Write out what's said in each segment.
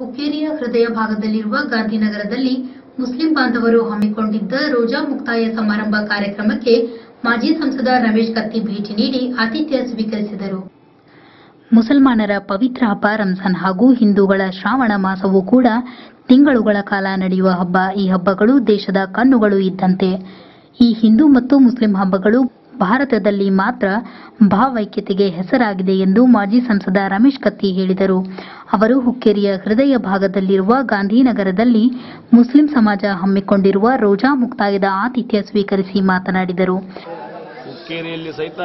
ಹುಕ್ಕೇರಿಯ ಹೃದಯ ಭಾಗದಲ್ಲಿರುವ ಗಾಂಧಿನಗರದಲ್ಲಿ ಮುಸ್ಲಿಂ ಬಾಂಧವರು ಹಮ್ಮಿಕೊಂಡಿದ್ದ ರೋಜಾ ಮುಕ್ತಾಯ ಸಮಾರಂಭ ಕಾರ್ಯಕ್ರಮಕ್ಕೆ ಮಾಜಿ ಸಂಸದ ರಮೇಶ್ ಕತ್ತಿ ಭೇಟಿ ನೀಡಿ ಆತಿಥ್ಯ ಸ್ವೀಕರಿಸಿದರು ಮುಸಲ್ಮಾನರ ಪವಿತ್ರ ಹಬ್ಬ ರಂಜಾನ್ ಹಾಗೂ ಹಿಂದೂಗಳ ಶ್ರಾವಣ ಮಾಸವೂ ಕೂಡ ತಿಂಗಳುಗಳ ಕಾಲ ನಡೆಯುವ ಹಬ್ಬ ಈ ಹಬ್ಬಗಳು ದೇಶದ ಕಣ್ಣುಗಳು ಇದ್ದಂತೆ ಈ ಹಿಂದೂ ಮತ್ತು ಮುಸ್ಲಿಂ ಹಬ್ಬಗಳು ಭಾರತದಲ್ಲಿ ಮಾತ್ರ ಭಾವೈಕ್ಯತೆಗೆ ಹೆಸರಾಗಿದೆ ಎಂದು ಮಾಜಿ ಸಂಸದ ರಮೇಶ್ ಕತ್ತಿ ಹೇಳಿದರು ಅವರು ಹುಕ್ಕೇರಿಯ ಹೃದಯ ಭಾಗದಲ್ಲಿರುವ ಗಾಂಧಿನಗರದಲ್ಲಿ ಮುಸ್ಲಿಂ ಸಮಾಜ ಹಮ್ಮಿಕೊಂಡಿರುವ ರೋಜಾ ಮುಕ್ತಾಯದ ಆತಿಥ್ಯ ಸ್ವೀಕರಿಸಿ ಮಾತನಾಡಿದರು ಹುಕ್ಕೇರಿಯಲ್ಲಿ ಸಹಿತ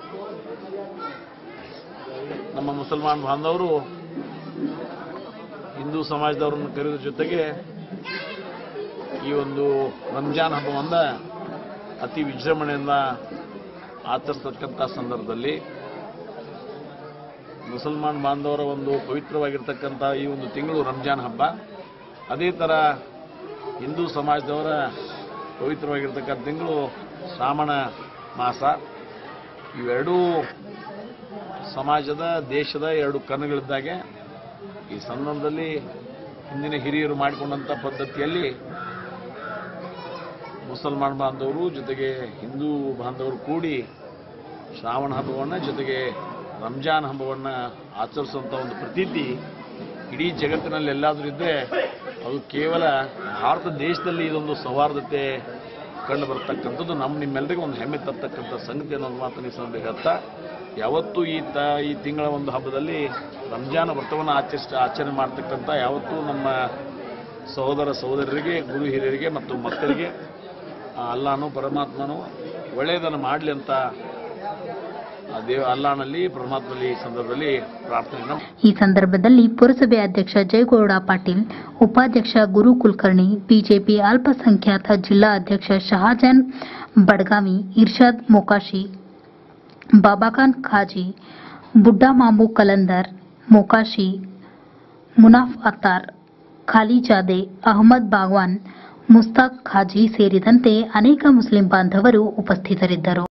ನಮ್ಮ ಮುಸಲ್ಮಾನ್ ಬಾಂಧವರು ಹಿಂದೂ ಸಮಾಜದವರನ್ನು ಕರೆಯುವ ಜೊತೆಗೆ ಈ ಒಂದು ರಂಜಾನ್ ಹಬ್ಬವನ್ನ ಅತಿ ವಿಜೃಂಭಣೆಯಿಂದ ಆಚರಿಸ್ತಕ್ಕಂಥ ಸಂದರ್ಭದಲ್ಲಿ ಮುಸಲ್ಮಾನ್ ಬಾಂಧವರ ಒಂದು ಪವಿತ್ರವಾಗಿರ್ತಕ್ಕಂಥ ಈ ಒಂದು ತಿಂಗಳು ರಂಜಾನ್ ಹಬ್ಬ ಅದೇ ಥರ ಹಿಂದೂ ಸಮಾಜದವರ ಪವಿತ್ರವಾಗಿರ್ತಕ್ಕಂಥ ತಿಂಗಳು ಶ್ರಾವಣ ಮಾಸ ಇವೆರಡೂ ಸಮಾಜದ ದೇಶದ ಎರಡು ಕಣ್ಣುಗಳಿದ್ದಾಗೆ ಈ ಸಂದರ್ಭದಲ್ಲಿ ಹಿಂದಿನ ಹಿರಿಯರು ಮಾಡಿಕೊಂಡಂಥ ಪದ್ಧತಿಯಲ್ಲಿ ಮುಸಲ್ಮಾನ್ ಬಾಂಧವರು ಜೊತೆಗೆ ಹಿಂದೂ ಬಾಂಧವರು ಕೂಡಿ ಶ್ರಾವಣ ಹಬ್ಬವನ್ನು ಜೊತೆಗೆ ರಂಜಾನ್ ಹಬ್ಬವನ್ನು ಆಚರಿಸುವಂಥ ಒಂದು ಪ್ರತೀತಿ ಇಡೀ ಜಗತ್ತಿನಲ್ಲಿ ಎಲ್ಲಾದರೂ ಇದ್ದರೆ ಅದು ಕೇವಲ ಭಾರತ ದೇಶದಲ್ಲಿ ಇದೊಂದು ಸೌಹಾರ್ದತೆ ಕಂಡು ಬರ್ತಕ್ಕಂಥದ್ದು ನಮ್ಮ ನಿಮ್ಮೆಲ್ಲರಿಗೂ ಒಂದು ಹೆಮ್ಮೆ ತರ್ತಕ್ಕಂಥ ಸಂಗತಿ ಅನ್ನೋ ಒಂದು ಮಾತನ್ನು ಈ ಸಂದರ್ಭದಲ್ಲಿ ಹೇಳ್ತಾ ಯಾವತ್ತೂ ಈ ತ ಈ ತಿಂಗಳ ಒಂದು ಹಬ್ಬದಲ್ಲಿ ರಂಜಾನ್ ವ್ರತವನ್ನು ಆಚರಿಸ ಆಚರಣೆ ಮಾಡ್ತಕ್ಕಂಥ ಯಾವತ್ತೂ ನಮ್ಮ ಸಹೋದರ ಸಹೋದರರಿಗೆ ಗುರು ಹಿರಿಯರಿಗೆ ಮತ್ತು ಮಕ್ಕಳಿಗೆ ಆ ಅಲ್ಲಾನು ಪರಮಾತ್ಮನು ಒಳ್ಳೆಯದನ್ನು ಮಾಡಲಿ ಅಂತ ಆ ದೇವ ಅಲ್ಲಾನಲ್ಲಿ ಪರಮಾತ್ಮನಲ್ಲಿ ಈ ಸಂದರ್ಭದಲ್ಲಿ ಪ್ರಾರ್ಥನೆಯನ್ನು ಈ ಸಂದರ್ಭದಲ್ಲಿ ಪುರಸಭೆ ಅಧ್ಯಕ್ಷ ಜಯಗೌಡ ಪಾಟೀಲ್ ಉಪಾಧ್ಯಕ್ಷ ಗುರು ಕುಲಕರ್ಣಿ ಬಿಜೆಪಿ ಅಲ್ಪಸಂಖ್ಯಾತ ಜಿಲ್ಲಾ ಅಧ್ಯಕ್ಷ ಶಹಾಜಾನ್ ಬಡ್ಗಾವಿ ಇರ್ಷಾದ್ ಮೊಕಾಶಿ ಬಾಬಾಖಾನ್ ಖಾಜಿ ಬುಡ್ಡಾ ಮಾಮು ಕಲಂದರ್ ಮೊಕಾಶಿ ಮುನಾಫ್ ಅತ್ತಾರ್ ಖಾಲಿಜಾದೆ ಅಹಮದ್ ಬಾಗ್ವಾನ್ ಮುಸ್ತಾಕ್ ಖಾಜಿ ಸೇರಿದಂತೆ ಅನೇಕ ಮುಸ್ಲಿಂ ಬಾಂಧವರು ಉಪಸ್ಥಿತರಿದ್ದರು